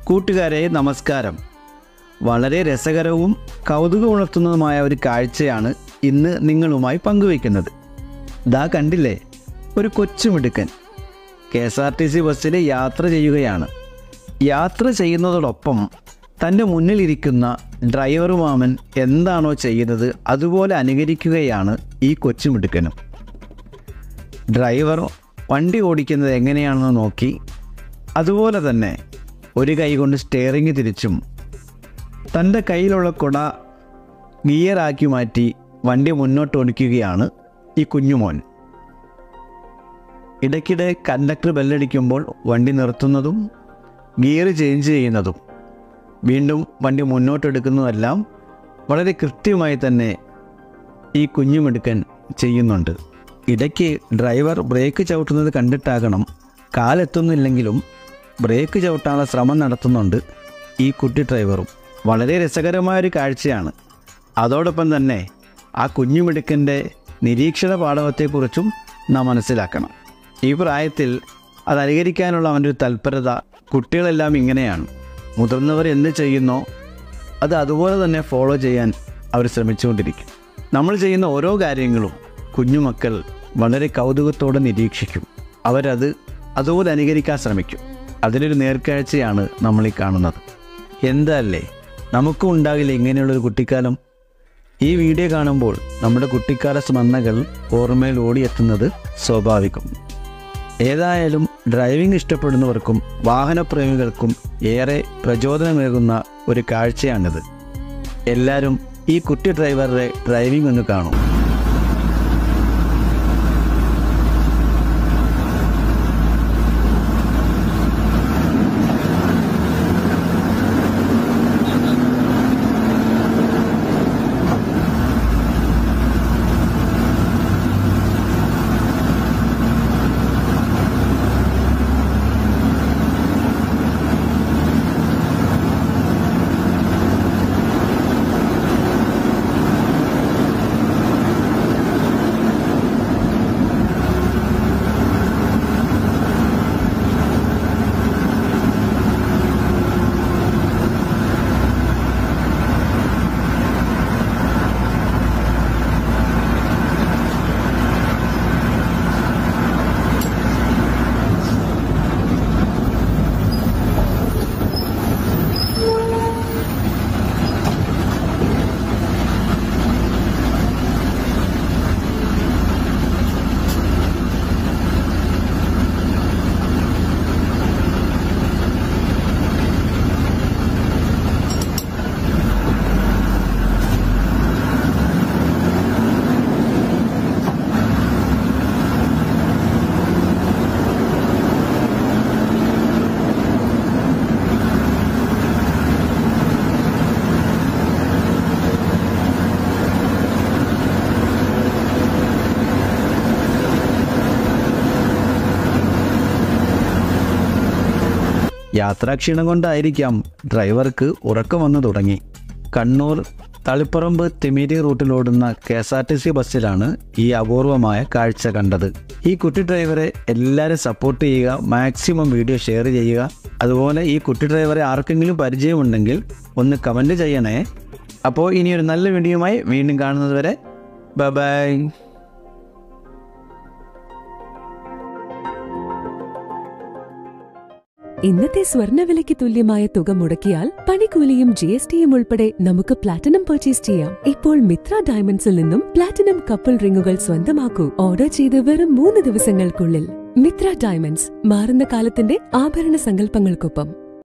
കൂട്ടുകാരെ നമസ്കാരം വളരെ രസകരവും കൗതുകമുണർത്തുന്നതുമായ ഒരു കാഴ്ചയാണ് ഇന്ന് നിങ്ങളുമായി പങ്കുവയ്ക്കുന്നത് ദാ കണ്ടില്ലേ ഒരു കൊച്ചുമിടുക്കൻ K S R T C ബസ്സിൽ യാത്ര ചെയ്യുകയാണ് യാത്ര ചെയ്യുന്നതോടൊപ്പം തൻ്റെ മുന്നിലിരിക്കുന്ന ഡ്രൈവർ മാമൻ എന്താണോ ചെയ്യുന്നത് അതുപോലെ അനുകരിക്കുകയാണ് ഈ കൊച്ചുമിടുക്കനും ഡ്രൈവർ വണ്ടി ഓടിക്കുന്നത് എങ്ങനെയാണെന്ന് നോക്കി അതുപോലെ തന്നെ ഒരു കൈ കൊണ്ട് സ്റ്റെയറിങ് തിരിച്ചും തൻ്റെ കയ്യിലുള്ള കുട ഗിയറാക്കി മാറ്റി വണ്ടി മുന്നോട്ട് ഓടിക്കുകയാണ് ഈ കുഞ്ഞുമോൻ ഇടയ്ക്കിടെ കണ്ടക്ടർ ബെല്ലടിക്കുമ്പോൾ വണ്ടി നിർത്തുന്നതും ഗിയർ ചേഞ്ച് ചെയ്യുന്നതും വീണ്ടും വണ്ടി മുന്നോട്ടെടുക്കുന്നതെല്ലാം വളരെ കൃത്യമായി തന്നെ ഈ കുഞ്ഞുമിടുക്കൻ ചെയ്യുന്നുണ്ട് ഇടയ്ക്ക് ഡ്രൈവർ ബ്രേക്ക് ചവിട്ടുന്നത് കണ്ടിട്ടാകണം കാലെത്തുന്നില്ലെങ്കിലും ബ്രേക്ക് ചവിട്ടാനുള്ള ശ്രമം നടത്തുന്നുണ്ട് ഈ കുട്ടി ഡ്രൈവറും വളരെ രസകരമായൊരു കാഴ്ചയാണ് അതോടൊപ്പം തന്നെ ആ കുഞ്ഞുമിടുക്കൻ്റെ നിരീക്ഷണ പാഠവത്തെക്കുറിച്ചും നാം മനസ്സിലാക്കണം ഈ പ്രായത്തിൽ അത് അനുകരിക്കാനുള്ള അവൻ്റെ ഒരു തൽപരത കുട്ടികളെല്ലാം ഇങ്ങനെയാണ് മുതിർന്നവർ എന്ത് ചെയ്യുന്നോ അത് അതുപോലെ തന്നെ ഫോളോ ചെയ്യാൻ അവർ ശ്രമിച്ചുകൊണ്ടിരിക്കും നമ്മൾ ചെയ്യുന്ന ഓരോ കാര്യങ്ങളും കുഞ്ഞുമക്കൾ വളരെ കൗതുകത്തോടെ നിരീക്ഷിക്കും അവരത് അതുപോലെ അനുകരിക്കാൻ ശ്രമിക്കും അതിനൊരു നേർക്കാഴ്ചയാണ് നമ്മൾ ഈ കാണുന്നത് എന്തല്ലേ നമുക്കും ഉണ്ടാകില്ല ഇങ്ങനെയുള്ളൊരു കുട്ടിക്കാലം ഈ വീഡിയോ കാണുമ്പോൾ നമ്മുടെ കുട്ടിക്കാല സ്മരണകൾ ഓർമ്മയിൽ ഓടിയെത്തുന്നത് സ്വാഭാവികം ഏതായാലും ഡ്രൈവിംഗ് ഇഷ്ടപ്പെടുന്നവർക്കും വാഹനപ്രേമികൾക്കും ഏറെ പ്രചോദനമേകുന്ന ഒരു കാഴ്ചയാണിത് എല്ലാവരും ഈ കുട്ടി ഡ്രൈവറുടെ ഡ്രൈവിംഗ് ഒന്ന് കാണും യാത്രാക്ഷീണം കൊണ്ടായിരിക്കാം ഡ്രൈവർക്ക് ഉറക്കം വന്നു തുടങ്ങി കണ്ണൂർ തളിപ്പറമ്പ് തിമിരി റൂട്ടിലോടുന്ന K S R T C ബസ്സിലാണ് ഈ അപൂർവമായ കാഴ്ച കണ്ടത് ഈ കുട്ടി ഡ്രൈവറെ എല്ലാവരും സപ്പോർട്ട് ചെയ്യുക മാക്സിമം വീഡിയോ ഷെയർ ചെയ്യുക അതുപോലെ ഈ കുട്ടി ഡ്രൈവറെ ആർക്കെങ്കിലും പരിചയമുണ്ടെങ്കിൽ ഒന്ന് കമൻറ്റ് ചെയ്യണേ അപ്പോൾ ഇനി ഒരു നല്ല വീഡിയോയുമായി വീണ്ടും കാണുന്നത് വരെ ബൈ ഇന്നത്തെ സ്വർണ്ണവിലയ്ക്ക് തുല്യമായ തുക മുടക്കിയാൽ പണിക്കൂലിയും ജി എസ് ടിയും ഉൾപ്പെടെ നമുക്ക് പ്ലാറ്റിനം പർച്ചേസ് ചെയ്യാം ഇപ്പോൾ മിത്ര ഡയമണ്ട്സിൽ നിന്നും പ്ലാറ്റിനം കപ്പിൾ റിങ്ങുകൾ സ്വന്തമാക്കൂ ഓർഡർ ചെയ്ത് വെറും മൂന്ന് ദിവസങ്ങൾക്കുള്ളിൽ മിത്ര ഡയമണ്ട്സ് മാറുന്ന കാലത്തിന്റെ ആഭരണ സങ്കല്പങ്ങൾക്കൊപ്പം